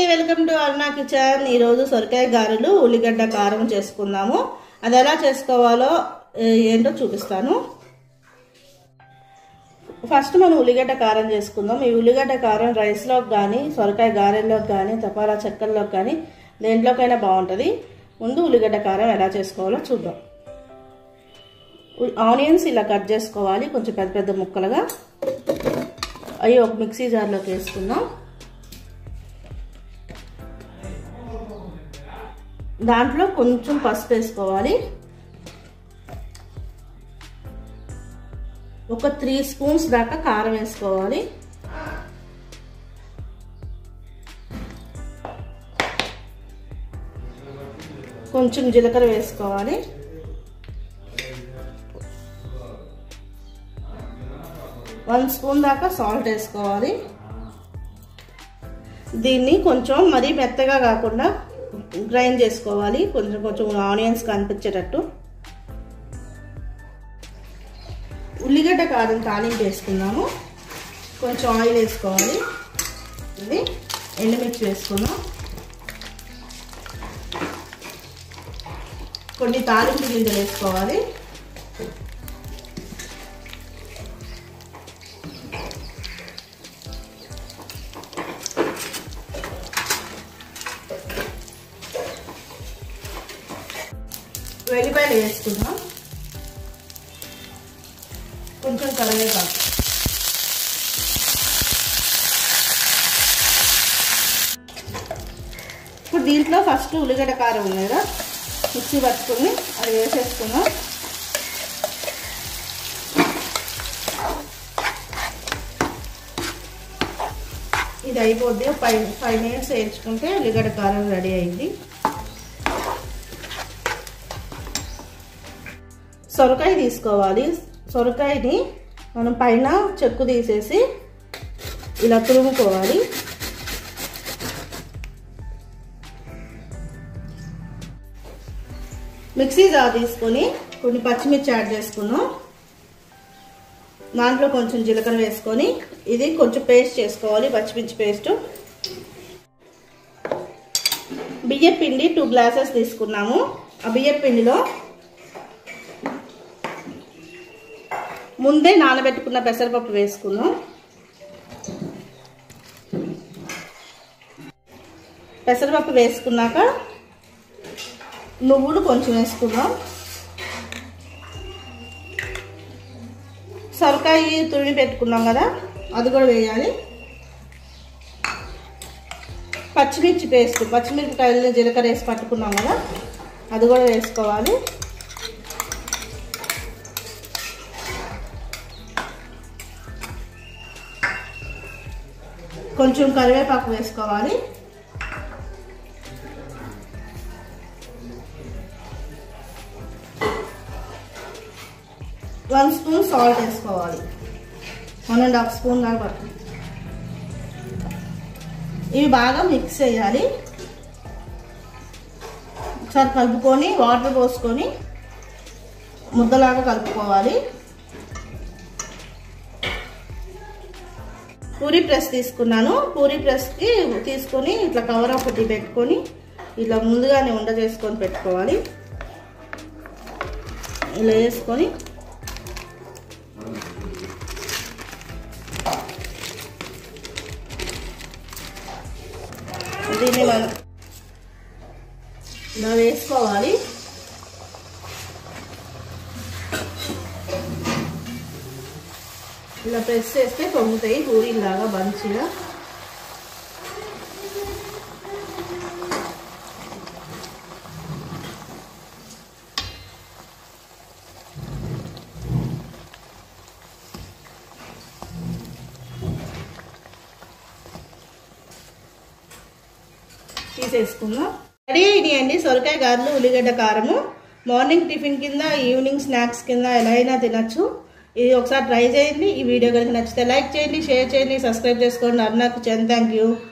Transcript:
welcome to Aruna kitchen ఈరోజు సొరకాయ గారెలు ఉల్లిగడ్డ కారం చేసుకుందాము అది ఎలా చేసుకోవాలో ఏ, ఏంటో చూపిస్తాను ఫస్ట్ మనం ఉల్లిగడ్డ కారం చేసుకుందాం ఈ ఉల్లిగడ్డ కారం రైస్లోకి కానీ సొరకాయ గారెల్లోకి కానీ తపాలా చెక్కల్లోకి కానీ దేంట్లోకైనా బాగుంటుంది ముందు ఉల్లిగడ్డ కారం ఎలా చేసుకోవాలో చూద్దాం ఉల్- ఆనియన్స్ ఇలా కట్ చేసుకోవాలి కొంచెం పెద్ద పెద్ద ముక్కలుగా అవి ఒక మిక్సీ జార్లోకి వేసుకుందాం దాంట్లో కొంచెం పసుపు వేసుకోవాలి ఒక త్రీ స్పూన్స్ దాకా కారం వేసుకోవాలి కొంచెం జీలకర్ర వేసుకోవాలి వన్ స్పూన్ దాకా సాల్ట్ వేసుకోవాలి దీన్ని కొంచెం మరీ మెత్తగా కాకుండా గ్రైండ్ చేసుకోవాలి కొంచెం కొంచెం ఆనియన్స్ కనిపించేటట్టు ఉల్లిగడ్డ కారం తాలింపు వేసుకుందాము కొంచెం ఆయిల్ వేసుకోవాలి ఇది ఎండుమిర్చి వేసుకుందాం కొన్ని తాలింపు గింజలు వేసుకోవాలి వెల్లిపాయలు వేసుకుందాం కొంచెం కరివేపాకు ఇప్పుడు దీంట్లో ఫస్ట్ ఉల్లిగడ్డ కారం ఉంది కదా మిక్సీ పట్టుకుని అది వేసేసుకుందాం ఇది అయిపోద్ది ఫైవ్ ఫైవ్ మినిట్స్ వేయించుకుంటే ఉల్లిగడ్డ కారం రెడీ అయింది సొరకాయ తీసుకోవాలి సొరకాయని మనం పైన చెక్కు తీసేసి ఇలా తురుముకోవాలి మిక్సీ జార్ తీసుకొని కొన్ని పచ్చిమిర్చి యాడ్ చేసుకున్నాం దాంట్లో కొంచెం జీలకర్ర వేసుకొని ఇది కొంచెం పేస్ట్ చేసుకోవాలి పచ్చిమిర్చి పేస్ట్ బియ్య పిండి టూ గ్లాసెస్ తీసుకున్నాము ఆ బియ్య పిండిలో ముందే నానబెట్టుకున్న పెసరపప్పు వేసుకుందాం పెసరపప్పు వేసుకున్నాక నువ్వులు కొంచెం వేసుకుందాం సొరకాయ తురిమి పెట్టుకున్నాం కదా అది కూడా వేయాలి పచ్చిమిర్చి పేస్ట్ పచ్చిమిరపకాయలు జీలకర్ర వేసి పట్టుకున్నాం కదా అది కూడా వేసుకోవాలి కొంచెం కరివేపాకు వేసుకోవాలి వన్ స్పూన్ సాల్ట్ వేసుకోవాలి వన్ అండ్ హాఫ్ స్పూన్ దాకా పడుతుంది ఇవి బాగా మిక్స్ చేయాలి ఒకసారి కలుపుకొని వాటర్ పోసుకొని ముద్దలాగా కలుపుకోవాలి పూరీ ప్రెస్ తీసుకున్నాను పూరీ ప్రెస్కి తీసుకొని ఇట్లా కవర్ ఒకటి పెట్టుకొని ఇట్లా ముందుగానే ఉండ చేసుకొని పెట్టుకోవాలి ఇలా వేసుకొని దీన్ని మనం ఇలా వేసుకోవాలి ఇలా ప్రెస్ చేస్తే పొంగుతాయి పూరీలాగా మంచిగా తీసేసుకుందాం రెడీ అయినాయండి సొరకాయ గారెలు ఉల్లిగడ్డ కారము మార్నింగ్ టిఫిన్ కింద ఈవినింగ్ స్నాక్స్ కింద ఎలా అయినా తినచ్చు ఇది ఒకసారి ట్రై చేయండి ఈ వీడియో కనుక నచ్చితే లైక్ చేయండి షేర్ చేయండి సబ్స్క్రైబ్ చేసుకోండి అరుణాకు చెంది థ్యాంక్ యూ